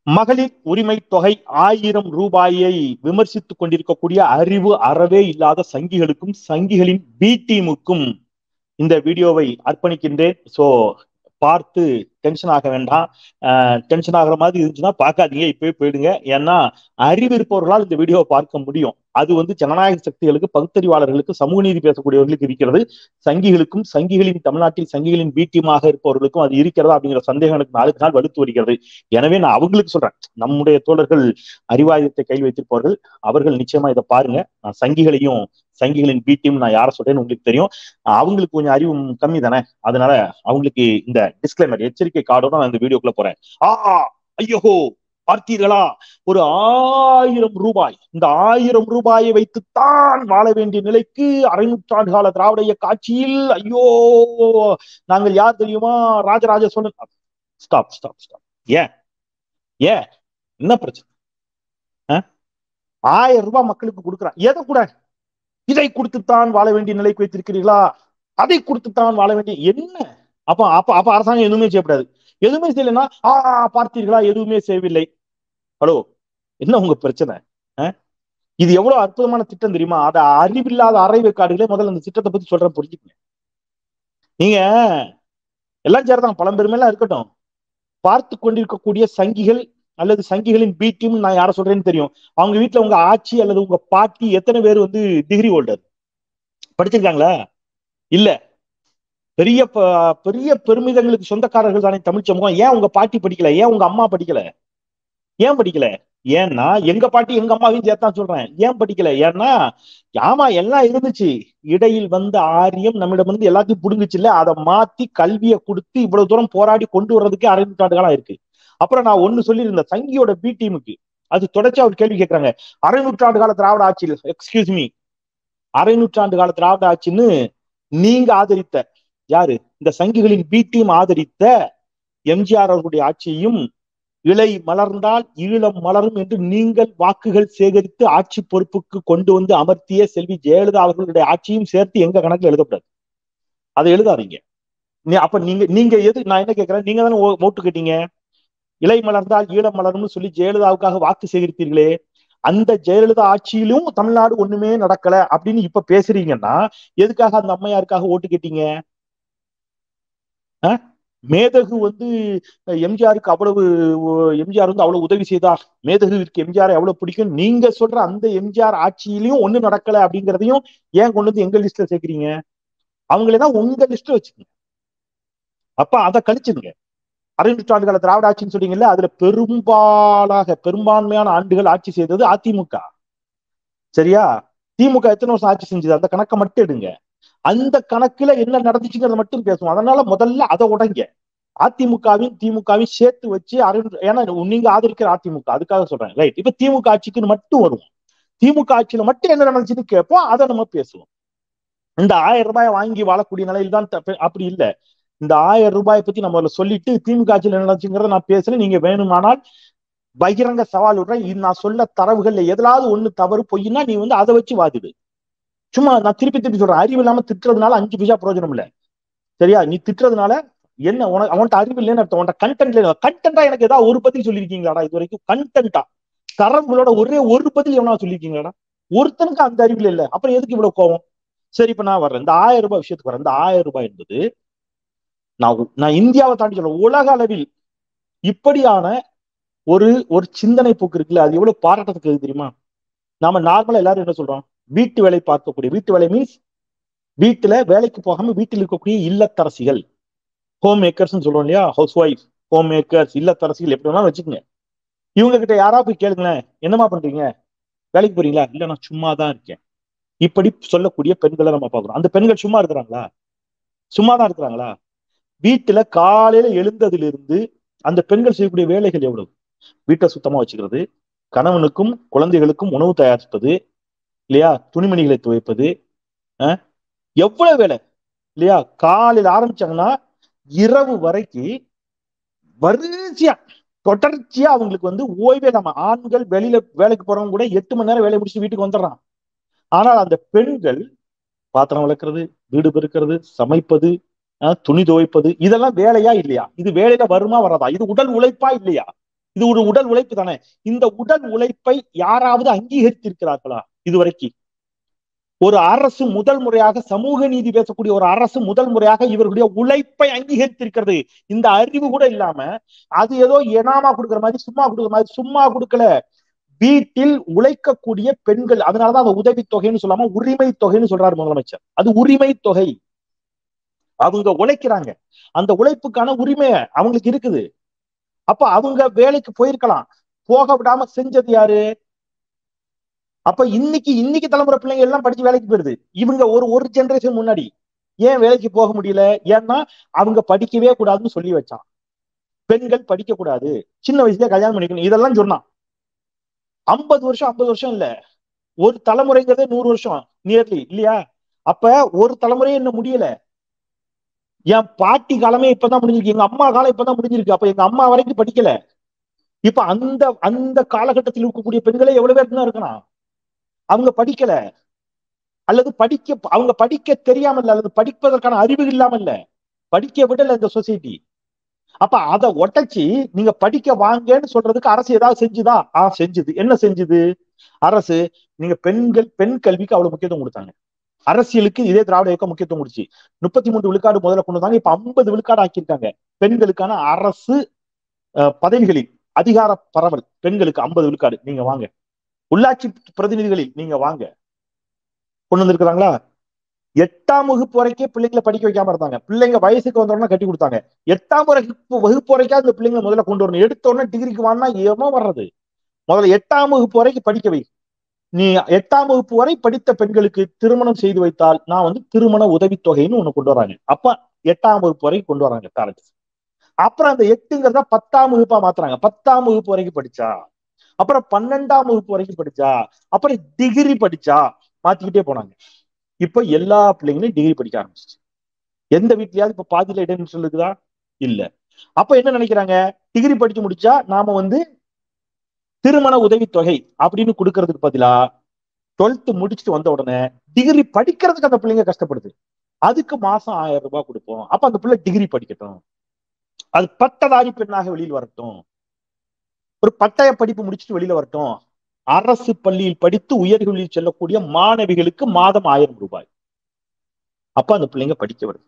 மகளிர் உரிமை தொகை ஆயிரம் ரூபாயை விமர்சித்துக் கொண்டிருக்கக்கூடிய அறிவு அறவே இல்லாத சங்கிகளுக்கும் சங்கிகளின் பி டீமுக்கும் இந்த வீடியோவை அர்ப்பணிக்கின்றேன் சோ பார்த்து டென்ஷன் ஆக வேண்டாம் டென்ஷன் ஆகிற மாதிரி இருந்துச்சுன்னா பார்க்காதீங்க இப்பவே போயிடுங்க ஏன்னா அறிவு இருப்பவர்களால் இந்த வீடியோவை பார்க்க முடியும் அது வந்து ஜனநாயக சக்திகளுக்கு பகுத்தறிவாளர்களுக்கு சமூக நீதி பேசக்கூடியவர்களுக்கு இருக்கிறது சங்கிகளுக்கும் சங்கிகளின் தமிழ்நாட்டில் சங்கிகளின் பீட்டியமாக இருப்பவர்களுக்கும் அது இருக்கிறதா அப்படிங்கிற சந்தேகம் எனக்கு நாளுக்கு நாள் வலுத்து வருகிறது எனவே நான் அவங்களுக்கு சொல்றேன் நம்முடைய தோழர்கள் அறிவாயுதத்தை கையில் வைத்திருப்பவர்கள் அவர்கள் நிச்சயமா இதை பாருங்க நான் சங்கிகளையும் சங்கிகளின் பீட்டியும் நான் யாரை சொல்றேன்னு உங்களுக்கு தெரியும் அவங்களுக்கு கொஞ்சம் அறிவு கம்மி தானே அதனால அவங்களுக்கு இந்த டிஸ்கிளைமர் எச்சரிக்கை கார்டோட நான் இந்த வீடியோக்குள்ள போறேன் ஆ ஐயோ பார்த்தீர்களா ஒரு ஆயிரம் ரூபாய் இந்த ஆயிரம் ரூபாயை வைத்துத்தான் வாழ வேண்டிய நிலைக்கு அரை நூற்றாண்டு கால திராவிட இயக்க ஆட்சியில் ஐயோ நாங்கள் யார் தெரியுமா Rajaraja Cholan stop stop stop ஏன் ஏன் என்ன பிரச்சனை ஆயிரம் ரூபாய் மக்களுக்கு கொடுக்குறான் எதை கூட இதை கொடுத்துத்தான் வாழ வேண்டிய நிலைக்கு வைத்திருக்கிறீர்களா அதை கொடுத்துத்தான் வாழ வேண்டிய என்ன அப்ப அப்ப அப்ப அரசாங்கம் எதுவுமே செய்யப்படாது எதுவுமே செய்யலைன்னா ஆ பார்த்தீர்களா எதுவுமே செய்யவில்லை ஹலோ என்ன உங்க பிரச்சனை இது எவ்வளவு அற்புதமான திட்டம் தெரியுமா அத அறிவில்லாத அறைவு காடுகளே முதல்ல அந்த திட்டத்தை பத்தி சொல்றேன் புரிஞ்சுக்கங்க நீங்க எல்லாம் சேர்தான் பழம்பெருமையெல்லாம் இருக்கட்டும் பார்த்து கொண்டிருக்கக்கூடிய சங்கிகள் அல்லது சங்கிகளின் பி டீம் நான் யார சொல்றேன்னு தெரியும் அவங்க வீட்டுல உங்க ஆட்சி அல்லது உங்க பாட்டி எத்தனை பேர் வந்து டிகிரி ஹோல்டர் படிச்சிருக்காங்களா இல்ல பெரிய பெரிய பெருமிதங்களுக்கு சொந்தக்காரர்கள் தானே தமிழ் சமூகம் ஏன் உங்க பாட்டி படிக்கல ஏன் உங்க அம்மா படிக்கல ஏன் படிக்கல ஏன்னா எங்க பாட்டி எங்க அம்மாவையும் சேர்த்தான் சொல்றேன் ஏன் படிக்கல ஏன்னா ஆமா எல்லாம் இருந்துச்சு இடையில் வந்த ஆரியம் நம்மிடம் இருந்து எல்லாத்தையும் புடுங்குச்சு இல்ல அதை மாத்தி கல்வியை கொடுத்து இவ்வளவு தூரம் போராடி கொண்டு வர்றதுக்கு அரை நூற்றாண்டு காலம் இருக்கு அப்புறம் நான் ஒண்ணு சொல்லியிருந்தேன் சங்கியோட பி டீமுக்கு அது தொடர்ச்சியா ஒரு கேள்வி கேட்கறாங்க அரை நூற்றாண்டு கால திராவிட ஆட்சியில் எக்ஸ்கியூஸ் மீ அரை நூற்றாண்டு கால திராவிட ஆட்சின்னு நீங்க ஆதரித்த யாரு இந்த சங்கிகளின் பி டீம் ஆதரித்த எம்ஜிஆர் அவர்களுடைய ஆட்சியையும் இலை மலர்ந்தால் ஈழம் மலரும் என்று நீங்கள் வாக்குகள் சேகரித்து ஆட்சி பொறுப்புக்கு கொண்டு வந்து அமர்த்திய செல்வி ஜெயலலிதா அவர்களுடைய ஆட்சியும் சேர்த்து எங்க கணக்குல எழுதப்படாது அதை எழுதாதீங்க அப்ப நீங்க நீங்க எது நான் என்ன கேட்கிறேன் நீங்க தானே ஓட்டு கேட்டீங்க இலை மலர்ந்தால் ஈழம் மலரும்னு சொல்லி ஜெயலலிதாவுக்காக வாக்கு சேகரித்தீர்களே அந்த ஜெயலலிதா ஆட்சியிலும் தமிழ்நாடு ஒண்ணுமே நடக்கல அப்படின்னு இப்ப பேசுறீங்கன்னா எதுக்காக அந்த அம்மையாருக்காக ஓட்டு கேட்டீங்க மேதகு வந்து எம்ஜிஆருக்கு அவ்வளவு எம்ஜிஆர் வந்து அவ்வளவு உதவி செய்தார் மேதகுவிற்கு எம்ஜிஆர் எவ்வளவு பிடிக்கும் நீங்க சொல்ற அந்த எம்ஜிஆர் ஆட்சியிலையும் ஒண்ணு நடக்கல அப்படிங்கிறதையும் ஏன் கொண்டு வந்து எங்க லிஸ்ட்ல சேர்க்கிறீங்க அவங்களதான் உங்க லிஸ்ட்ல வச்சுக்கோங்க அப்ப அதை கழிச்சிருங்க அரை நூற்றாண்டு கால திராவிட ஆட்சின்னு சொல்றீங்கல்ல அதுல பெரும்பாலாக பெரும்பான்மையான ஆண்டுகள் ஆட்சி செய்தது அதிமுக சரியா திமுக எத்தனை வருஷம் ஆட்சி செஞ்சது அந்த கணக்கை மட்டும் எடுங்க அந்த கணக்குல என்ன நடந்துச்சுங்கிறத மட்டும் பேசுவோம் அதனால முதல்ல அதை உடைங்க அதிமுகவையும் திமுகவையும் சேர்த்து வச்சு அரை ஏன்னா நீங்க ஆதரிக்கிற அதிமுக அதுக்காக சொல்றேன் ரைட் இப்ப திமுக ஆட்சிக்குன்னு மட்டும் வருவோம் திமுக ஆட்சியில மட்டும் என்ன நடந்துச்சுன்னு கேட்போம் அதை நம்ம பேசுவோம் இந்த ஆயிரம் ரூபாய் வாங்கி வாழக்கூடிய நிலையில் தான் அப்படி இல்லை இந்த ஆயிரம் ரூபாயை பத்தி நம்ம சொல்லிட்டு திமுக ஆட்சியில் என்ன நடந்துச்சுங்கிறத நான் பேசுறேன் நீங்க வேணுமானால் பகிரங்க சவால் விடுறேன் இது நான் சொல்ல தரவுகள்ல எதாவது ஒண்ணு தவறு பொய்னா நீ வந்து அதை வச்சு வாதிடு சும்மா நான் திருப்பி திருப்பி சொல்றேன் அறிவு இல்லாம திட்டுறதுனால அஞ்சு பைசா பிரயோஜனம் இல்ல சரியா நீ திட்டுறதுனால என்ன உனக்கு அவன்கிட்ட அறிவு இல்லைன்னு அர்த்தம் உன்ட்ட கண்டென்ட் இல்லை கண்டென்ட்டா எனக்கு ஏதாவது ஒரு பதில் சொல்லியிருக்கீங்களாடா இது வரைக்கும் கண்டென்ட்டா தரவுகளோட ஒரே ஒரு பதில் எவனா சொல்லியிருக்கீங்களாடா ஒருத்தனுக்கு அந்த அறிவுல இல்ல அப்புறம் எதுக்கு இவ்வளவு கோவம் சரி இப்ப நான் வர்றேன் இந்த ஆயிரம் ரூபாய் விஷயத்துக்கு வரேன் இந்த ஆயிரம் ரூபாய் என்பது நான் நான் இந்தியாவை தாண்டி சொல்றேன் உலக அளவில் இப்படியான ஒரு ஒரு சிந்தனை போக்கு இருக்குல்ல அது எவ்வளவு பாராட்டத்துக்கு தெரியுமா நாம நார்மலா எல்லாரும் என்ன சொல்றோம் வீட்டு வேலை பார்க்கக்கூடிய வீட்டு வேலை மீன்ஸ் வீட்டுல வேலைக்கு போகாம வீட்டில் இருக்கக்கூடிய இல்லத்தரசிகள் ஹோம் மேக்கர்ஸ் சொல்றோம் இல்லையா ஹவுஸ் ஒய்ஃப் ஹோம் மேக்கர்ஸ் இல்லத்தரசிகள் எப்படி வேணாலும் வச்சுக்கோங்க இவங்க கிட்ட யாரா போய் கேளுங்களேன் என்னமா பண்றீங்க வேலைக்கு போறீங்களா இல்ல நான் சும்மா தான் இருக்கேன் இப்படி சொல்லக்கூடிய பெண்களை நம்ம பாக்குறோம் அந்த பெண்கள் சும்மா இருக்கிறாங்களா சும்மா தான் இருக்கிறாங்களா வீட்டுல காலையில எழுந்ததுல இருந்து அந்த பெண்கள் செய்யக்கூடிய வேலைகள் எவ்வளவு வீட்டை சுத்தமா வச்சுக்கிறது கணவனுக்கும் குழந்தைகளுக்கும் உணவு தயாரிப்பது இல்லையா துணிமணிகளை துவைப்பது எவ்வளவு வேலை இல்லையா காலையில ஆரம்பிச்சாங்கன்னா இரவு வரைக்கும் வரிசையா தொடர்ச்சியா அவங்களுக்கு வந்து ஓய்வே நம்ம ஆண்கள் வெளியில வேலைக்கு போறவங்க கூட எட்டு மணி நேரம் வேலையை முடிச்சு வீட்டுக்கு வந்துடுறான் ஆனால் அந்த பெண்கள் பாத்திரம் வளர்க்கறது வீடு பெருக்கிறது சமைப்பது துணி துவைப்பது இதெல்லாம் வேலையா இல்லையா இது வேலையில வருமா வராதா இது உடல் உழைப்பா இல்லையா இது ஒரு உடல் உழைப்பு தானே இந்த உடல் உழைப்பை யாராவது அங்கீகரித்திருக்கிறார்களா இதுவரைக்கும் ஒரு அரசு முதல் முறையாக சமூக நீதி பேசக்கூடிய ஒரு அரசு முதல் முறையாக இவர்களுடைய உழைப்பை அங்கீகரித்திருக்கிறது இந்த அறிவு கூட இல்லாம அது ஏதோ எனாமா கொடுக்குற மாதிரி சும்மா கொடுக்குற மாதிரி சும்மா கொடுக்கல வீட்டில் உழைக்கக்கூடிய பெண்கள் அதனாலதான் அந்த உதவி தொகைன்னு சொல்லாம உரிமை தொகைன்னு சொல்றாரு முதலமைச்சர் அது உரிமை தொகை அவங்க உழைக்கிறாங்க அந்த உழைப்புக்கான உரிமை அவங்களுக்கு இருக்குது அப்ப அவங்க வேலைக்கு போயிருக்கலாம் போக விடாம செஞ்சது யாரு அப்ப இன்னைக்கு இன்னைக்கு தலைமுறை பிள்ளைங்க எல்லாம் படிச்சு வேலைக்கு போயிருது இவங்க ஒரு ஒரு ஜெனரேஷன் முன்னாடி ஏன் வேலைக்கு போக முடியல ஏன்னா அவங்க படிக்கவே கூடாதுன்னு சொல்லி வச்சான் பெண்கள் படிக்க கூடாது சின்ன வயசுல கல்யாணம் பண்ணிக்கணும் இதெல்லாம் சொன்னான் ஐம்பது வருஷம் ஐம்பது வருஷம் இல்ல ஒரு தலைமுறைங்கிறதே நூறு வருஷம் நியர்லி இல்லையா அப்ப ஒரு தலைமுறையே இன்னும் முடியல என் பாட்டி காலமே இப்பதான் முடிஞ்சிருக்கு எங்க அம்மா காலம் இப்பதான் முடிஞ்சிருக்கு அப்ப எங்க அம்மா வரைக்கும் படிக்கல இப்ப அந்த அந்த காலகட்டத்தில் இருக்கக்கூடிய பெண்களே எவ்வளவு பேர் தான் இருக்கணும் அவங்க படிக்கல அல்லது படிக்க அவங்க படிக்க தெரியாம இல்ல அல்லது படிப்பதற்கான அறிவு இல்லாம இல்ல படிக்க விடல இந்த சொசைட்டி அப்ப அதை ஒட்டச்சு நீங்க படிக்க வாங்கன்னு சொல்றதுக்கு அரசு ஏதாவது செஞ்சுதா ஆ செஞ்சுது என்ன செஞ்சுது அரசு நீங்க பெண்கள் பெண் கல்விக்கு அவ்வளவு முக்கியத்துவம் கொடுத்தாங்க அரசியலுக்கு இதே திராவிட இயக்கம் முக்கியத்துவம் கொடுச்சு முப்பத்தி மூன்று விழுக்காடு முதல்ல கொண்டு வந்தாங்க இப்ப ஐம்பது விழுக்காடு ஆக்கியிருக்காங்க பெண்களுக்கான அரசு பதவிகளில் அதிகார பரவல் பெண்களுக்கு ஐம்பது விழுக்காடு நீங்க வாங்க உள்ளாட்சி பிரதிநிதிகளில் நீங்க வாங்க கொண்டு வந்திருக்கிறாங்களா எட்டாம் வகுப்பு வரைக்கே பிள்ளைங்களை படிக்க வைக்காம இருந்தாங்க பிள்ளைங்க வயசுக்கு வந்தோடனே கட்டி கொடுத்தாங்க எட்டாம் வகுப்பு வகுப்பு வரைக்கும் அந்த பிள்ளைங்க முதல்ல கொண்டு வரணும் எடுத்த உடனே டிகிரிக்கு வாங்கினா ஏமா வர்றது முதல்ல எட்டாம் வகுப்பு வரைக்கும் படிக்க வை நீ எட்டாம் வகுப்பு வரை படித்த பெண்களுக்கு திருமணம் செய்து வைத்தால் நான் வந்து திருமண உதவித்தொகைன்னு ஒண்ணு கொண்டு வராங்க அப்ப எட்டாம் வகுப்பு வரைக்கும் கொண்டு வராங்க பேரண்ட்ஸ் அப்புறம் அந்த எட்டுங்கிறத பத்தாம் வகுப்பா மாத்துறாங்க பத்தாம் வகுப்பு வரைக்கும் படிச்சா அப்புறம் பன்னெண்டாம் வகுப்பு வரைக்கும் படிச்சா அப்புறம் டிகிரி படிச்சா மாத்திக்கிட்டே போனாங்க இப்ப எல்லா பிள்ளைங்களும் டிகிரி படிக்க ஆரம்பிச்சிச்சு எந்த வீட்லயாவது இப்ப பாதியில இடைநிற்றல் இருக்குதா இல்ல அப்ப என்ன நினைக்கிறாங்க டிகிரி படிச்சு முடிச்சா நாம வந்து திருமண உதவித்தொகை அப்படின்னு கொடுக்கறதுக்கு பதிலா டுவெல்த் முடிச்சுட்டு வந்த உடனே டிகிரி படிக்கிறதுக்கு அந்த பிள்ளைங்க கஷ்டப்படுது அதுக்கு மாசம் ஆயிரம் ரூபாய் கொடுப்போம் அப்ப அந்த பிள்ளை டிகிரி படிக்கட்டும் அது பட்டதாரி பெண்ணாக வெளியில் வரட்டும் ஒரு பட்டய படிப்பு முடிச்சுட்டு வெளியில வரட்டும் அரசு பள்ளியில் படித்து உயர்கல்வியில் செல்லக்கூடிய மாணவிகளுக்கு மாதம் ஆயிரம் ரூபாய் அப்ப அந்த பிள்ளைங்க படிக்க வருது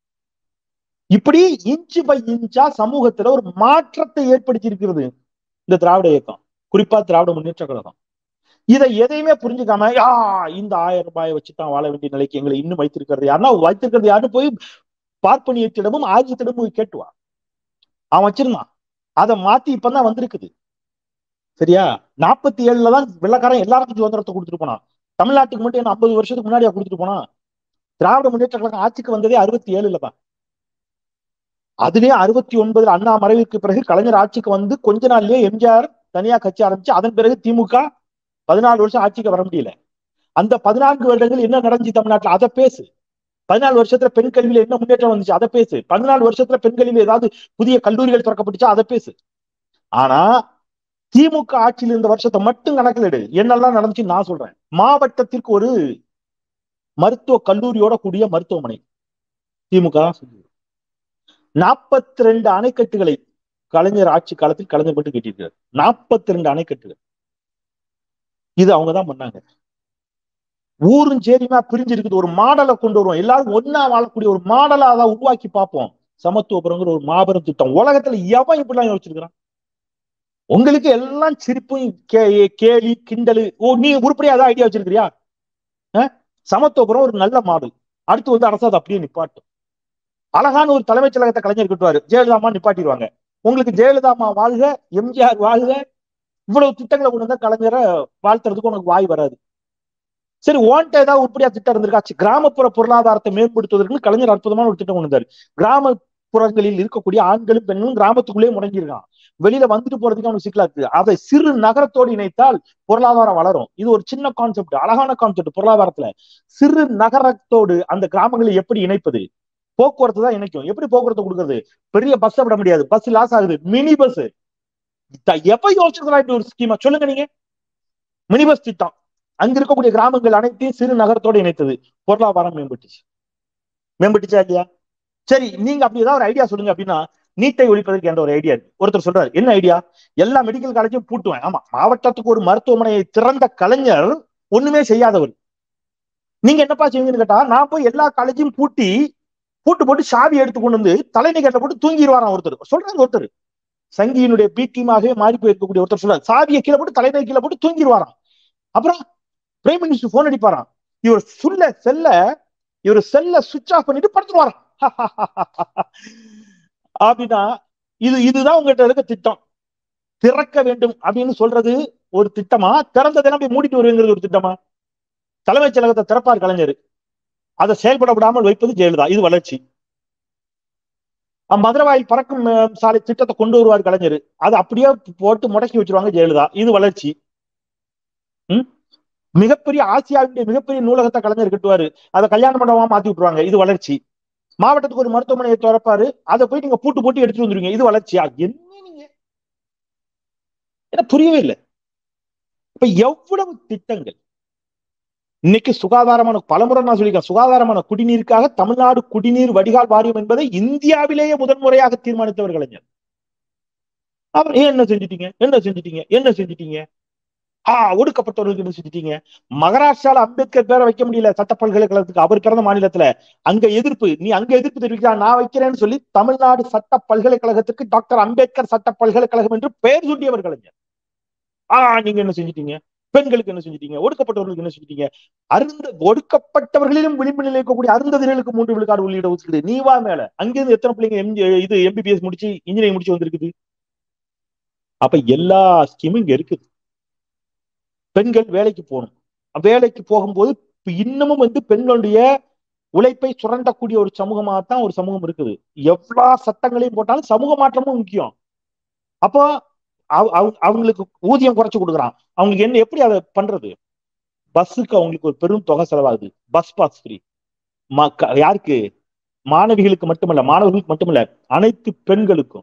இப்படி இன்ச்சு பை இன்ச்சா சமூகத்துல ஒரு மாற்றத்தை ஏற்படுத்தி இருக்கிறது இந்த திராவிட இயக்கம் குறிப்பா திராவிட முன்னேற்ற கழகம் இதை எதையுமே புரிஞ்சுக்காம யா இந்த ஆயிரம் ரூபாயை வச்சுதான் வாழ வேண்டிய நிலைக்கு எங்களை இன்னும் வைத்திருக்கிறது யாருன்னா வைத்திருக்கிறது யாருன்னு போய் பார்ப்பனியத்திடமும் ஆரியத்திடமும் கேட்டுவா அவன் வச்சிருந்தான் அதை மாத்தி இப்பதான் வந்திருக்குது சரியா நாற்பத்தி ஏழுல தான் வெள்ளக்காரன் எல்லாருக்கும் சுதந்திரத்தை கொடுத்துட்டு போனான் தமிழ்நாட்டுக்கு மட்டும் என்ன ஐம்பது வருஷத்துக்கு முன்னாடியா கொடுத்துட்டு போனா திராவிட முன்னேற்ற கழகம் ஆட்சிக்கு வந்ததே அறுபத்தி ஏழுல தான் அதுவே அறுபத்தி ஒன்பதுல அண்ணா மறைவுக்கு பிறகு கலைஞர் ஆட்சிக்கு வந்து கொஞ்ச நாள்லயே எம்ஜிஆர் தனியா கட்சி ஆரம்பிச்சு அதன் பிறகு திமுக பதினாலு வருஷம் ஆட்சிக்கு வர முடியல அந்த பதினான்கு வருடங்கள் என்ன நடந்துச்சு தமிழ்நாட்டுல அதை பேசு பதினாலு வருஷத்துல பெண் கல்வியில என்ன முன்னேற்றம் வந்துச்சு அதை பேசு பதினாலு வருஷத்துல பெண் கல்வியில ஏதாவது புதிய கல்லூரிகள் திறக்கப்பட்டுச்சா அதை பேசு ஆனா திமுக ஆட்சியில் இருந்த வருஷத்தை மட்டும் கணக்கில் எடு என்னெல்லாம் நடந்துச்சு நான் சொல்றேன் மாவட்டத்திற்கு ஒரு மருத்துவ கல்லூரியோட கூடிய மருத்துவமனை திமுக நாற்பத்தி ரெண்டு அணைக்கட்டுகளை கலைஞர் ஆட்சி காலத்தில் கலைஞர் மட்டும் கட்டியிருக்கிறார் நாற்பத்தி ரெண்டு அணைக்கட்டுகள் இது அவங்க தான் பண்ணாங்க ஊரும் சேரியுமா பிரிஞ்சு இருக்குது ஒரு மாடலை கொண்டு வருவோம் எல்லாரும் ஒன்னா வாழக்கூடிய ஒரு மாடலா தான் உருவாக்கி பார்ப்போம் சமத்துவபுரங்கிற ஒரு மாபெரும் திட்டம் உலகத்துல எவன் இப்படிலாம் யோசிச்சிருக்கிறான் உங்களுக்கு எல்லாம் சிரிப்பும் கேலி கிண்டலு ஓ நீ உருப்படியா ஏதாவது ஐடியா வச்சிருக்கிறியா சமத்துவபுரம் ஒரு நல்ல மாடல் அடுத்து வந்து அரசு அதை அப்படியே நிப்பாட்டும் அழகான ஒரு தலைமைச் செயலகத்தை கலைஞர் கட்டுவாரு ஜெயலலிதாமா நிப்பாட்டிடுவாங்க உங்களுக்கு ஜெயலலிதாமா வாழ்க எம்ஜிஆர் வாழ்க இவ்வளவு திட்டங்களை கொண்டு வந்தா கலைஞரை வாழ்த்துறதுக்கு உனக்கு வாய் வராது சரி ஓன்ட்ட ஏதாவது உருப்படியா திட்டம் இருந்திருக்காச்சு கிராமப்புற பொருளாதாரத்தை மேம்படுத்துவதற்கு கலைஞர் அற்புதமான ஒரு திட்டம் கொண்டு வந்தாரு கிராமப்புறங்களில் இருக்கக்கூடிய ஆண்களும் பெண்களும் கிராமத்துக்குள்ளேயே முடங்கியிருக்கான் வெளியில வந்துட்டு போறதுக்கு அவனுக்கு சிக்கலா இருக்கு அதை சிறு நகரத்தோடு இணைத்தால் பொருளாதாரம் வளரும் இது ஒரு சின்ன கான்செப்ட் அழகான கான்செப்ட் பொருளாதாரத்துல சிறு நகரத்தோடு அந்த கிராமங்களை எப்படி இணைப்பது போக்குவரத்து தான் இணைக்கும் எப்படி போக்குவரத்து கொடுக்கறது பெரிய பஸ் விட முடியாது பஸ் லாஸ் ஆகுது மினி பஸ் எப்ப யோசிச்சிருக்கலாம் இப்படி ஒரு ஸ்கீமா சொல்லுங்க நீங்க மினி பஸ் திட்டம் அங்க இருக்கக்கூடிய கிராமங்கள் அனைத்தையும் சிறு நகரத்தோடு இணைத்தது பொருளாதாரம் மேம்பட்டுச்சு மேம்பட்டுச்சா இல்லையா சரி நீங்க அப்படி ஏதாவது ஒரு ஐடியா சொல்லுங்க அப்படின்னா நீட்டை ஒழிப்பதற்கு என்ற ஒரு ஐடியா இருக்கு ஒருத்தர் சொல்றாரு என்ன ஐடியா எல்லா மெடிக்கல் காலேஜும் பூட்டுவேன் ஆமா மாவட்டத்துக்கு ஒரு மருத்துவமனையை திறந்த கலைஞர் ஒண்ணுமே செய்யாதவர் நீங்க என்னப்பா செய்வீங்கன்னு கேட்டா நான் போய் எல்லா காலேஜையும் பூட்டி பூட்டு போட்டு சாவி எடுத்து கொண்டு வந்து தலைநகரில் போட்டு தூங்கிடுவாராம் ஒருத்தர் சொல்றாரு ஒருத்தர் சங்கியினுடைய பி டீமாகவே மாறி போயிருக்கக்கூடிய ஒருத்தர் சொல்றாரு சாவியை கீழே போட்டு தலைநகர் கீழே போட்டு தூங்கிடுவாராம் அப்புறம் பிரைம் மினிஸ்டர் போன் அடிப்பாராம் இவர் சொல்ல செல்ல இவர் செல்ல சுவிட்ச் ஆஃப் பண்ணிட்டு படுத்துருவாராம் அப்படின்னா இது இதுதான் உங்ககிட்ட இருக்க திட்டம் திறக்க வேண்டும் அப்படின்னு சொல்றது ஒரு திட்டமா திறந்ததெல்லாம் போய் மூடிட்டு வருவீங்கிறது ஒரு திட்டமா தலைமைச் செயலகத்தை திறப்பார் கலைஞர் அதை செயல்பட விடாமல் வைப்பது ஜெயலலிதா இது வளர்ச்சி மதுரவாயில் பறக்கும் சாலை திட்டத்தை கொண்டு வருவார் கலைஞர் அதை அப்படியே போட்டு முடக்கி வச்சிருவாங்க ஜெயலலிதா இது வளர்ச்சி மிகப்பெரிய ஆசியாவுடைய மிகப்பெரிய நூலகத்தை கலைஞர் கட்டுவாரு அதை கல்யாண மண்டபமா மாத்தி விட்டுருவாங்க இது வளர்ச்சி மாவட்டத்துக்கு ஒரு மருத்துவமனையை திறப்பாரு அதை போய் நீங்க பூட்டு போட்டு எடுத்துட்டு வந்துருவீங்க இது வளர்ச்சியா என்ன நீங்க புரியவே இல்லை இப்ப எவ்வளவு திட்டங்கள் இன்னைக்கு சுகாதாரமான பலமுறை நான் சொல்லியிருக்கேன் சுகாதாரமான குடிநீருக்காக தமிழ்நாடு குடிநீர் வடிகால் வாரியம் என்பதை இந்தியாவிலேயே முதன்முறையாக தீர்மானித்தவர் கலைஞர் அவர் என்ன செஞ்சிட்டீங்க என்ன செஞ்சிட்டீங்க என்ன செஞ்சிட்டீங்க ஆஹ் ஒடுக்கப்பட்டவர்களுக்கு என்ன செஞ்சிட்டீங்க மகாராஷ்டிரால அம்பேத்கர் பேரை வைக்க முடியல சட்ட பல்கலைக்கழகத்துக்கு அவர் பிறந்த மாநிலத்துல அங்க எதிர்ப்பு நீ அங்க எதிர்ப்பு தெரிவிக்கிறா நான் வைக்கிறேன்னு சொல்லி தமிழ்நாடு சட்ட பல்கலைக்கழகத்துக்கு டாக்டர் அம்பேத்கர் சட்ட பல்கலைக்கழகம் என்று பெயர் சூட்டியவர் கலைஞர் ஆஹ் நீங்க என்ன செஞ்சிட்டீங்க பெண்களுக்கு என்ன செஞ்சிட்டீங்க ஒடுக்கப்பட்டவர்களுக்கு என்ன செஞ்சிட்டீங்க அருந்த ஒடுக்கப்பட்டவர்களிலும் விளிம்பு நிலை இருக்கக்கூடிய அருந்ததிகளுக்கு மூன்று விழுக்காடு உள்ளிட ஒதுக்கீடு நீ வா மேல அங்கிருந்து எத்தனை பிள்ளைங்க எம் இது எம்பிபிஎஸ் முடிச்சு இன்ஜினியரிங் முடிச்சு வந்திருக்குது அப்ப எல்லா ஸ்கீமும் இங்க இருக்குது பெண்கள் வேலைக்கு போகணும் வேலைக்கு போகும்போது இன்னமும் வந்து பெண்களுடைய உழைப்பை சுரண்டக்கூடிய ஒரு சமூகமாக தான் ஒரு சமூகம் இருக்குது எவ்வளவு சட்டங்களையும் போட்டாலும் சமூக மாற்றமும் முக்கியம் அப்போ அவங்களுக்கு ஊதியம் குறைச்சு கொடுக்குறான் அவங்களுக்கு என்ன எப்படி அதை பண்றது பஸ்ஸுக்கு அவங்களுக்கு ஒரு பெரும் தொகை செலவாகுது பஸ் பாஸ் ஃப்ரீ யாருக்கு மாணவிகளுக்கு மட்டுமல்ல மாணவர்களுக்கு மட்டுமல்ல அனைத்து பெண்களுக்கும்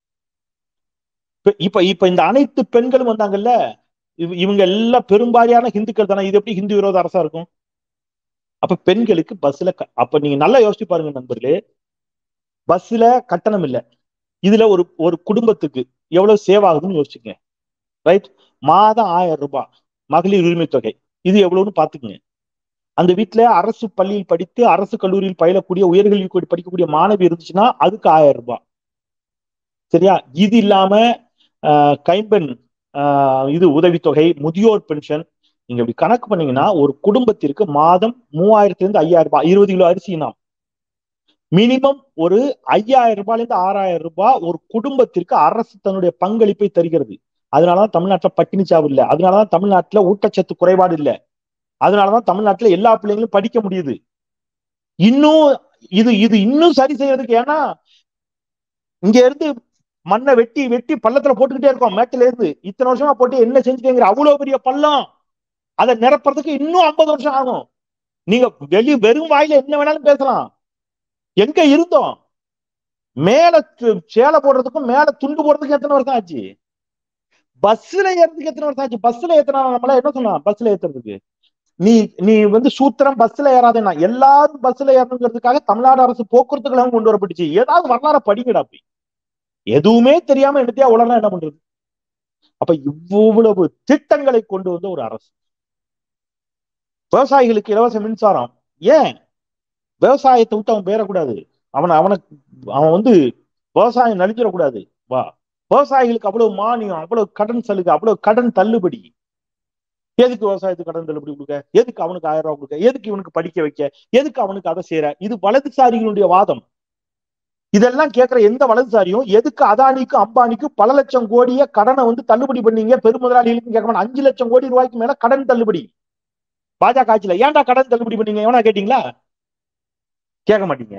இப்ப இப்ப இந்த அனைத்து பெண்களும் வந்தாங்கல்ல இவங்க எல்லாம் பெரும்பாலியான ஹிந்துக்கள் தானே இது எப்படி ஹிந்து விரோத அரசா இருக்கும் அப்ப பெண்களுக்கு பஸ்ல அப்ப நீங்க நல்லா யோசிச்சு பாருங்க நண்பர்களே பஸ்ல கட்டணம் இல்லை இதுல ஒரு ஒரு குடும்பத்துக்கு எவ்வளவு சேவ் ஆகுதுன்னு யோசிச்சுங்க ரைட் மாதம் ஆயிரம் ரூபாய் மகளிர் உரிமை தொகை இது எவ்வளவுன்னு பாத்துக்குங்க அந்த வீட்டுல அரசு பள்ளியில் படித்து அரசு கல்லூரியில் பயிலக்கூடிய உயர்கல்வி படிக்கக்கூடிய மாணவி இருந்துச்சுன்னா அதுக்கு ஆயிரம் ரூபாய் சரியா இது இல்லாம கைம்பெண் இது உதவித்தொகை முதியோர் பென்ஷன் நீங்க இப்படி கணக்கு பண்ணீங்கன்னா ஒரு குடும்பத்திற்கு மாதம் மூவாயிரத்துல இருந்து ஐயாயிரம் ரூபாய் இருபது கிலோ அரிசினா மினிமம் ஒரு ஐயாயிரம் ரூபாயில இருந்து ஆறாயிரம் ரூபாய் ஒரு குடும்பத்திற்கு அரசு தன்னுடைய பங்களிப்பை தருகிறது அதனாலதான் தமிழ்நாட்டுல பட்டினி சாவு இல்லை அதனாலதான் தமிழ்நாட்டுல ஊட்டச்சத்து குறைபாடு இல்லை அதனாலதான் தமிழ்நாட்டுல எல்லா பிள்ளைங்களும் படிக்க முடியுது இன்னும் இது இது இன்னும் சரி செய்யறதுக்கு ஏன்னா இங்க இருந்து மண்ணை வெட்டி வெட்டி பள்ளத்துல போட்டுக்கிட்டே இருக்கோம் மேட்டில இருந்து இத்தனை வருஷமா போட்டு என்ன செஞ்சுட்டேங்கிற அவ்வளவு பெரிய பள்ளம் அதை நிரப்புறதுக்கு இன்னும் ஐம்பது வருஷம் ஆகும் நீங்க வெளி வெறும் வாயில என்ன வேணாலும் பேசலாம் எங்க இருந்தோம் மேல சேலை போடுறதுக்கும் மேல துண்டு போடுறதுக்கு எத்தனை வருஷம் ஆச்சு பஸ்ல ஏறதுக்கு எத்தனை வருஷம் ஆச்சு பஸ்ல ஏத்தனா நம்மள என்ன சொன்னா பஸ்ல ஏத்துறதுக்கு நீ நீ வந்து சூத்திரம் பஸ்ல ஏறாதேனா எல்லாரும் பஸ்ல ஏறணுங்கிறதுக்காக தமிழ்நாடு அரசு போக்குவரத்து கழகம் கொண்டு வரப்பட்டுச்சு ஏதாவது வரலாற படிங்கடா போய் எதுவுமே தெரியாம என்னத்தையா உலகம் என்ன பண்றது அப்ப இவ்வளவு திட்டங்களை கொண்டு வந்த ஒரு அரசு விவசாயிகளுக்கு இலவச மின்சாரம் ஏன் விவசாயத்தை விட்டு அவன் பேரக்கூடாது அவனை அவனை அவன் வந்து விவசாயம் நலிஞ்சிடக்கூடாது வா விவசாயிகளுக்கு அவ்வளவு மானியம் அவ்வளவு கடன் சலுகை அவ்வளவு கடன் தள்ளுபடி எதுக்கு விவசாயத்துக்கு கடன் தள்ளுபடி கொடுக்க எதுக்கு அவனுக்கு ஆயிரம் ரூபாய் கொடுக்க எதுக்கு இவனுக்கு படிக்க வைக்க எதுக்கு அவனுக்கு அதை செய்யற இது வலதுசாரிகளுடைய வாதம் இதெல்லாம் கேட்கிற எந்த வலதுசாரியும் எதுக்கு அதானிக்கு அம்பானிக்கு பல லட்சம் கோடிய கடனை வந்து தள்ளுபடி பண்ணீங்க பெருமுதலாளிகளுக்கும் கேட்க மாட்டேன் அஞ்சு லட்சம் கோடி ரூபாய்க்கு மேல கடன் தள்ளுபடி பாஜக ஆட்சியில ஏன்டா கடன் தள்ளுபடி பண்ணீங்க எவனா கேட்டீங்களா கேட்க மாட்டீங்க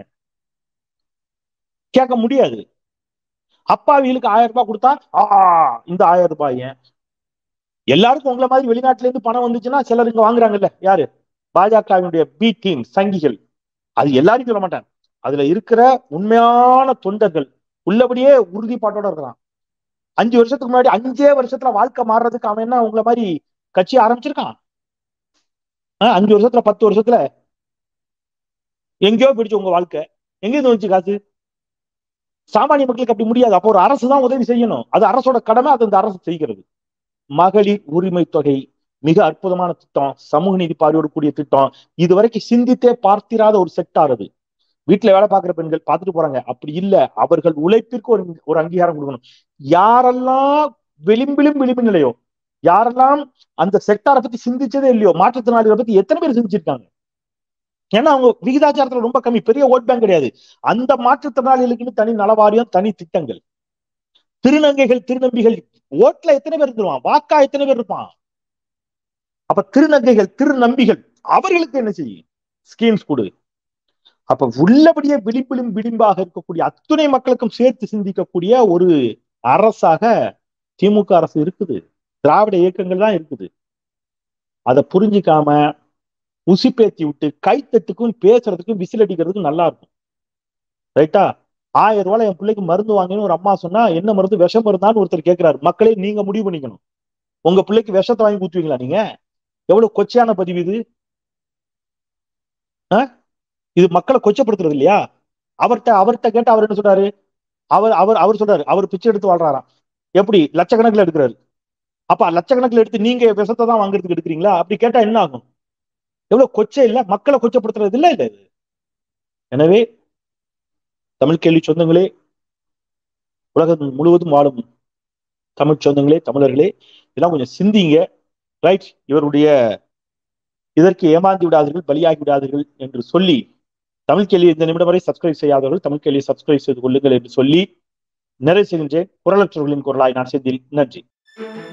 கேட்க முடியாது அப்பாவிகளுக்கு ஆயிரம் ரூபாய் கொடுத்தா ஆ இந்த ஆயிரம் ரூபாய் ஏன் எல்லாருக்கும் உங்களை மாதிரி வெளிநாட்டுல இருந்து பணம் வந்துச்சுன்னா சிலர் இங்க வாங்குறாங்கல்ல யாரு பாஜகவினுடைய பி டீம் சங்கிகள் அது எல்லாரும் சொல்ல மாட்டாங்க அதுல இருக்கிற உண்மையான தொண்டர்கள் உள்ளபடியே உறுதிப்பாட்டோட இருக்கிறான் அஞ்சு வருஷத்துக்கு முன்னாடி அஞ்சே வருஷத்துல வாழ்க்கை மாறுறதுக்கு அவன் என்ன உங்களை மாதிரி கட்சி ஆரம்பிச்சிருக்கான் அஞ்சு வருஷத்துல பத்து வருஷத்துல எங்கேயோ பிடிச்சு உங்க வாழ்க்கை எங்க இருந்து வந்துச்சு காசு சாமானிய மக்களுக்கு அப்படி முடியாது அப்போ ஒரு அரசு தான் உதவி செய்யணும் அது அரசோட கடமை அது அந்த அரசு செய்கிறது மகளிர் உரிமை தொகை மிக அற்புதமான திட்டம் சமூக நீதி பார்வையோடு கூடிய திட்டம் இதுவரைக்கும் சிந்தித்தே பார்த்திராத ஒரு செக்டார் அது வீட்டுல வேலை பார்க்குற பெண்கள் பார்த்துட்டு போறாங்க அப்படி இல்ல அவர்கள் உழைப்பிற்கு ஒரு ஒரு அங்கீகாரம் கொடுக்கணும் யாரெல்லாம் விளிம்பிலும் விளிம்பு நிலையோ யாரெல்லாம் அந்த செக்டாரை பத்தி சிந்திச்சதே இல்லையோ மாற்றுத்திறனாளிகளை பத்தி எத்தனை பேர் சிந்திச்சிருக்காங்க ஏன்னா அவங்க விகிதாச்சாரத்துல ரொம்ப கம்மி பெரிய ஓட் பேங்க் கிடையாது அந்த மாற்றுத்திறனாளிகளுக்குன்னு தனி நலவாரியம் தனி திட்டங்கள் திருநங்கைகள் திருநம்பிகள் ஓட்ல எத்தனை பேர் இருந்துருவான் வாக்கா எத்தனை பேர் இருப்பான் அப்ப திருநங்கைகள் திருநம்பிகள் அவர்களுக்கு என்ன செய்யும் ஸ்கீம்ஸ் கொடு அப்ப உள்ளபடியே விளிம்பிலும் விளிம்பாக இருக்கக்கூடிய அத்துணை மக்களுக்கும் சேர்த்து சிந்திக்கக்கூடிய ஒரு அரசாக திமுக அரசு இருக்குது திராவிட இயக்கங்கள் தான் இருக்குது அதை புரிஞ்சுக்காம உசிப்பேத்தி விட்டு கைத்தட்டுக்கும் பேசுறதுக்கும் விசில் அடிக்கிறதுக்கும் நல்லா இருக்கும் ரைட்டா ஆயிரம் ரூபாய் என் பிள்ளைக்கு மருந்து வாங்கன்னு ஒரு அம்மா சொன்னா என்ன மருந்து விஷம் மருந்தான்னு ஒருத்தர் கேட்கிறாரு மக்களே நீங்க முடிவு பண்ணிக்கணும் உங்க பிள்ளைக்கு விஷத்தை வாங்கி ஊத்துவீங்களா நீங்க எவ்வளவு கொச்சையான பதிவு இது இது மக்களை கொச்சப்படுத்துறது இல்லையா அவர்கிட்ட அவர்கிட்ட கேட்டு அவர் என்ன சொல்றாரு அவர் அவர் அவர் சொல்றாரு அவர் பிச்சை எடுத்து வாழ்றாராம் எப்படி லட்சக்கணக்கில் எடுக்கிறாரு அப்ப லட்சக்கணக்கில் எடுத்து நீங்க விஷத்தை தான் வாங்குறதுக்கு எடுக்கிறீங்களா அப்படி கேட்டா என்ன ஆகும் எவ்வளவு கொச்சை இல்ல மக்களை கொச்சப்படுத்துறது இல்ல இல்ல இது எனவே தமிழ் கேள்வி சொந்தங்களே உலகம் முழுவதும் வாழும் தமிழ் சொந்தங்களே தமிழர்களே இதெல்லாம் கொஞ்சம் சிந்திங்க ரைட் இவருடைய இதற்கு ஏமாந்து விடாதீர்கள் பலியாகி விடாதீர்கள் என்று சொல்லி தமிழ் கேள்வி இந்த நிமிடம் வரை சப்ஸ்கிரைப் செய்யாதவர்கள் தமிழ் கேள்வியை சப்ஸ்கிரைப் செய்து கொள்ளுங்கள் என்று சொல்லி நிறைவு செய்கின்றேன் குரலற்றவர்களின் குரலாய் நான் செந்தில் நன்றி